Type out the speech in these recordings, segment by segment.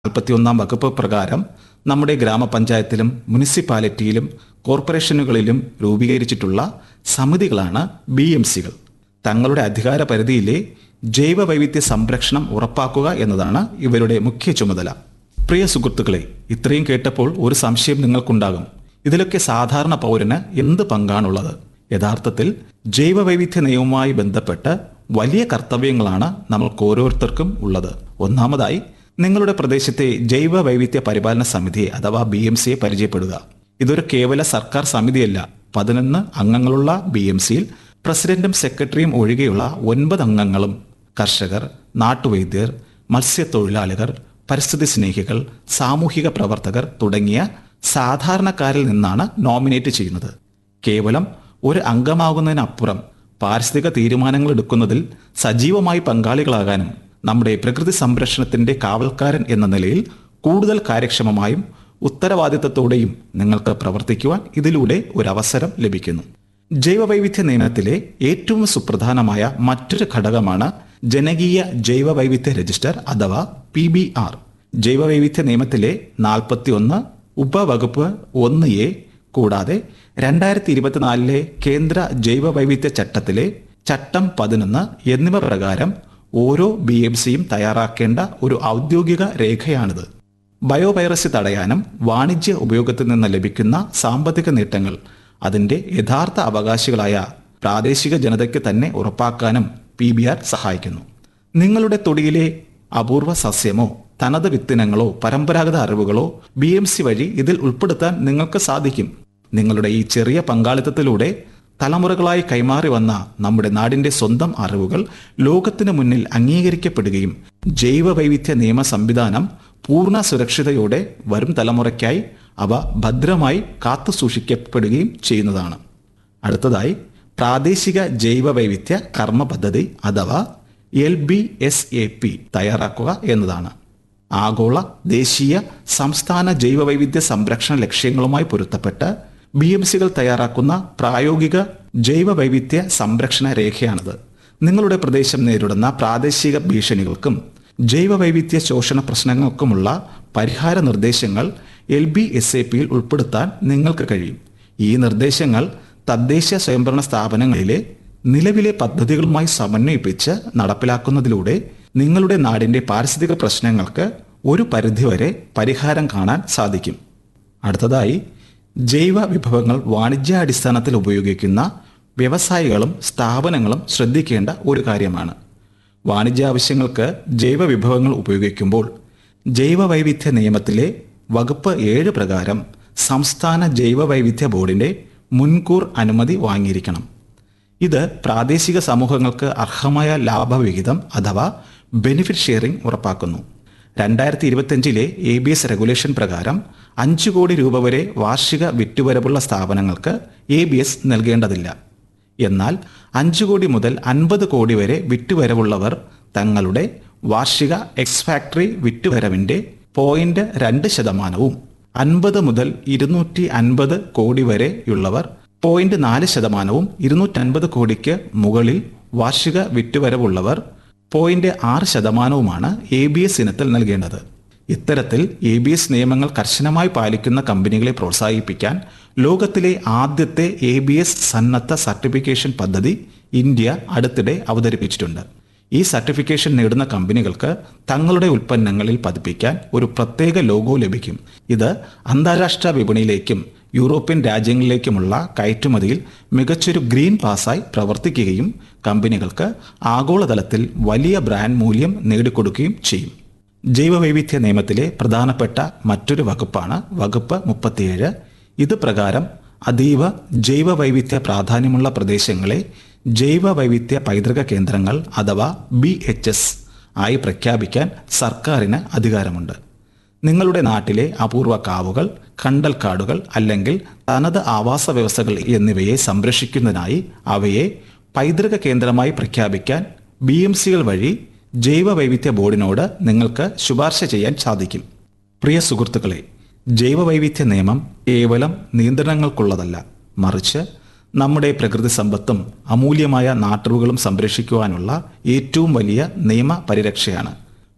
നാൽപ്പത്തിയൊന്നാം വകുപ്പ് പ്രകാരം നമ്മുടെ ഗ്രാമപഞ്ചായത്തിലും മുനിസിപ്പാലിറ്റിയിലും കോർപ്പറേഷനുകളിലും രൂപീകരിച്ചിട്ടുള്ള സമിതികളാണ് ബി എം സികൾ തങ്ങളുടെ അധികാര പരിധിയിലെ ജൈവ വൈവിധ്യ സംരക്ഷണം ഉറപ്പാക്കുക എന്നതാണ് ഇവരുടെ മുഖ്യ ചുമതല പ്രിയ സുഹൃത്തുക്കളെ ഇത്രയും കേട്ടപ്പോൾ ഒരു സംശയം നിങ്ങൾക്കുണ്ടാകും ഇതിലൊക്കെ സാധാരണ പൗരന് എന്ത് പങ്കാണുള്ളത് യഥാർത്ഥത്തിൽ ജൈവ വൈവിധ്യ നിയമവുമായി ബന്ധപ്പെട്ട് വലിയ കർത്തവ്യങ്ങളാണ് നമ്മൾക്ക് ഓരോരുത്തർക്കും ഉള്ളത് ഒന്നാമതായി നിങ്ങളുടെ പ്രദേശത്തെ ജൈവ വൈവിധ്യ പരിപാലന സമിതിയെ അഥവാ ബി എം സിയെ പരിചയപ്പെടുക ഇതൊരു കേവല സർക്കാർ സമിതിയല്ല പതിനൊന്ന് അംഗങ്ങളുള്ള ബി എം സിയിൽ പ്രസിഡന്റും സെക്രട്ടറിയും ഒഴികെയുള്ള ഒൻപത് അംഗങ്ങളും കർഷകർ നാട്ടുവൈദ്യർ മത്സ്യത്തൊഴിലാളികൾ പരിസ്ഥിതി സ്നേഹികൾ സാമൂഹിക പ്രവർത്തകർ തുടങ്ങിയ സാധാരണക്കാരിൽ നിന്നാണ് നോമിനേറ്റ് ചെയ്യുന്നത് കേവലം ഒരു അംഗമാകുന്നതിനപ്പുറം പാരിസ്ഥിതിക തീരുമാനങ്ങൾ എടുക്കുന്നതിൽ സജീവമായി പങ്കാളികളാകാനും നമ്മുടെ പ്രകൃതി സംരക്ഷണത്തിന്റെ കാവൽക്കാരൻ എന്ന നിലയിൽ കൂടുതൽ കാര്യക്ഷമമായും ഉത്തരവാദിത്തത്തോടെയും നിങ്ങൾക്ക് പ്രവർത്തിക്കുവാൻ ഇതിലൂടെ ഒരു അവസരം ലഭിക്കുന്നു ജൈവവൈവിധ്യ നിയമത്തിലെ ഏറ്റവും സുപ്രധാനമായ മറ്റൊരു ഘടകമാണ് ജനകീയ ജൈവവൈവിധ്യ രജിസ്റ്റർ അഥവാ പി ബി ആർ ജൈവവൈവിധ്യ നിയമത്തിലെ നാൽപ്പത്തി ഒന്ന് ഉപവകുപ്പ് ഒന്ന് എ കൂടാതെ രണ്ടായിരത്തി ഇരുപത്തിനാലിലെ കേന്ദ്ര ജൈവവൈവിധ്യ ചട്ടത്തിലെ ചട്ടം പതിനൊന്ന് എന്നിവ പ്രകാരം ഓരോ ബി എം സിയും തയ്യാറാക്കേണ്ട ഒരു ഔദ്യോഗിക രേഖയാണിത് ബയോവൈറസ് തടയാനും വാണിജ്യ ഉപയോഗത്തിൽ നിന്ന് ലഭിക്കുന്ന സാമ്പത്തിക നേട്ടങ്ങൾ അതിന്റെ യഥാർത്ഥ അവകാശികളായ പ്രാദേശിക ജനതയ്ക്ക് തന്നെ ഉറപ്പാക്കാനും പി ബി ആർ സഹായിക്കുന്നു നിങ്ങളുടെ തൊടിയിലെ അപൂർവ സസ്യമോ തനത് വിത്തിനങ്ങളോ പരമ്പരാഗത അറിവുകളോ ബി എം സി വഴി ഇതിൽ ഉൾപ്പെടുത്താൻ നിങ്ങൾക്ക് സാധിക്കും നിങ്ങളുടെ ഈ ചെറിയ പങ്കാളിത്തത്തിലൂടെ തലമുറകളായി കൈമാറി വന്ന നമ്മുടെ നാടിന്റെ സ്വന്തം അറിവുകൾ ലോകത്തിന് മുന്നിൽ അംഗീകരിക്കപ്പെടുകയും ജൈവ വൈവിധ്യ നിയമ സംവിധാനം പൂർണ്ണ സുരക്ഷിതയോടെ വരും തലമുറയ്ക്കായി അവ ഭദ്രമായി കാത്തു സൂക്ഷിക്കപ്പെടുകയും ചെയ്യുന്നതാണ് അടുത്തതായി പ്രാദേശിക ജൈവ വൈവിധ്യ കർമ്മ പദ്ധതി അഥവാ L B S A P തയ്യാറാക്കുക എന്നതാണ് ആഗോള ദേശീയ സംസ്ഥാന ജൈവവൈവിധ്യ സംരക്ഷണ ലക്ഷ്യങ്ങളുമായി പൊരുത്തപ്പെട്ട് ബി എം സികൾ തയ്യാറാക്കുന്ന പ്രായോഗിക ജൈവവൈവിധ്യ സംരക്ഷണ രേഖയാണിത് നിങ്ങളുടെ പ്രദേശം നേരിടുന്ന പ്രാദേശിക ഭീഷണികൾക്കും ജൈവവൈവിധ്യ ശോഷണ പ്രശ്നങ്ങൾക്കുമുള്ള പരിഹാര നിർദ്ദേശങ്ങൾ എൽ ബി എസ് എ പിയിൽ ഉൾപ്പെടുത്താൻ നിങ്ങൾക്ക് കഴിയും ഈ നിർദ്ദേശങ്ങൾ തദ്ദേശ സ്വയംഭരണ സ്ഥാപനങ്ങളിലെ നിലവിലെ പദ്ധതികളുമായി സമന്വയിപ്പിച്ച് നടപ്പിലാക്കുന്നതിലൂടെ നിങ്ങളുടെ നാടിന്റെ പാരിസ്ഥിതിക പ്രശ്നങ്ങൾക്ക് ഒരു പരിധിവരെ പരിഹാരം കാണാൻ സാധിക്കും അടുത്തതായി ജൈവ വിഭവങ്ങൾ വാണിജ്യാടിസ്ഥാനത്തിൽ ഉപയോഗിക്കുന്ന വ്യവസായികളും സ്ഥാപനങ്ങളും ശ്രദ്ധിക്കേണ്ട ഒരു കാര്യമാണ് വാണിജ്യ ആവശ്യങ്ങൾക്ക് ജൈവ വിഭവങ്ങൾ ഉപയോഗിക്കുമ്പോൾ ജൈവ വൈവിധ്യ നിയമത്തിലെ വകുപ്പ് ഏഴ് പ്രകാരം സംസ്ഥാന ജൈവ വൈവിധ്യ ബോർഡിന്റെ മുൻകൂർ അനുമതി വാങ്ങിയിരിക്കണം ഇത് പ്രാദേശിക സമൂഹങ്ങൾക്ക് അർഹമായ ലാഭവിഹിതം അഥവാ ബെനിഫിറ്റ് ഷെയറിംഗ് ഉറപ്പാക്കുന്നു രണ്ടായിരത്തി ഇരുപത്തിയഞ്ചിലെ എ ബി എസ് റെഗുലേഷൻ പ്രകാരം അഞ്ചു കോടി രൂപ വരെ വാർഷിക വിറ്റുവരവുള്ള സ്ഥാപനങ്ങൾക്ക് എ ബി എസ് നൽകേണ്ടതില്ല എന്നാൽ അഞ്ചു കോടി മുതൽ അൻപത് കോടി വരെ വിറ്റുവരവുള്ളവർ തങ്ങളുടെ വാർഷിക എക്സ് ഫാക്ടറി വിറ്റുവരവിന്റെ പോയിന്റ് രണ്ട് ശതമാനവും അൻപത് മുതൽ ഇരുന്നൂറ്റി അൻപത് കോടി വരെയുള്ളവർ പോയിന്റ് നാല് ശതമാനവും ഇരുന്നൂറ്റൻപത് കോടിക്ക് മുകളിൽ വാർഷിക വിറ്റുവരവുള്ളവർ പോയിന്റ് ആറ് ശതമാനവുമാണ് എ ബി എസ് ഇനത്തിൽ നൽകേണ്ടത് ഇത്തരത്തിൽ എ ബി എസ് നിയമങ്ങൾ കർശനമായി പാലിക്കുന്ന കമ്പനികളെ പ്രോത്സാഹിപ്പിക്കാൻ ലോകത്തിലെ ആദ്യത്തെ എ ബി എസ് സന്നദ്ധ സർട്ടിഫിക്കേഷൻ പദ്ധതി ഇന്ത്യ അടുത്തിടെ അവതരിപ്പിച്ചിട്ടുണ്ട് ഈ സർട്ടിഫിക്കേഷൻ നേടുന്ന കമ്പനികൾക്ക് തങ്ങളുടെ ഉൽപ്പന്നങ്ങളിൽ പതിപ്പിക്കാൻ ഒരു പ്രത്യേക ലോഗോ ലഭിക്കും ഇത് അന്താരാഷ്ട്ര വിപണിയിലേക്കും യൂറോപ്യൻ രാജ്യങ്ങളിലേക്കുമുള്ള കയറ്റുമതിയിൽ മികച്ചൊരു ഗ്രീൻ പാസായി പ്രവർത്തിക്കുകയും കമ്പനികൾക്ക് ആഗോളതലത്തിൽ വലിയ ബ്രാൻഡ് മൂല്യം നേടിക്കൊടുക്കുകയും ചെയ്യും ജൈവവൈവിധ്യ നിയമത്തിലെ പ്രധാനപ്പെട്ട മറ്റൊരു വകുപ്പാണ് വകുപ്പ് മുപ്പത്തിയേഴ് ഇത് പ്രകാരം അതീവ ജൈവവൈവിധ്യ പ്രാധാന്യമുള്ള പ്രദേശങ്ങളെ ജൈവവൈവിധ്യ പൈതൃക കേന്ദ്രങ്ങൾ അഥവാ ബി എച്ച് എസ് ആയി പ്രഖ്യാപിക്കാൻ സർക്കാരിന് അധികാരമുണ്ട് നിങ്ങളുടെ നാട്ടിലെ അപൂർവ കാവുകൾ കണ്ടൽക്കാടുകൾ അല്ലെങ്കിൽ തനത് ആവാസ വ്യവസ്ഥകൾ എന്നിവയെ സംരക്ഷിക്കുന്നതിനായി അവയെ പൈതൃക കേന്ദ്രമായി പ്രഖ്യാപിക്കാൻ ബി എം സികൾ വഴി ജൈവ വൈവിധ്യ ബോർഡിനോട് നിങ്ങൾക്ക് ശുപാർശ ചെയ്യാൻ സാധിക്കും പ്രിയ സുഹൃത്തുക്കളെ ജൈവ വൈവിധ്യ നിയമം കേവലം നിയന്ത്രണങ്ങൾക്കുള്ളതല്ല മറിച്ച് നമ്മുടെ പ്രകൃതി സമ്പത്തും അമൂല്യമായ നാട്ടുകളും സംരക്ഷിക്കുവാനുള്ള ഏറ്റവും വലിയ നിയമ പരിരക്ഷയാണ്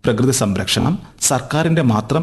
പ്രകൃതി സംരക്ഷണം സർക്കാരിന്റെ മാത്രം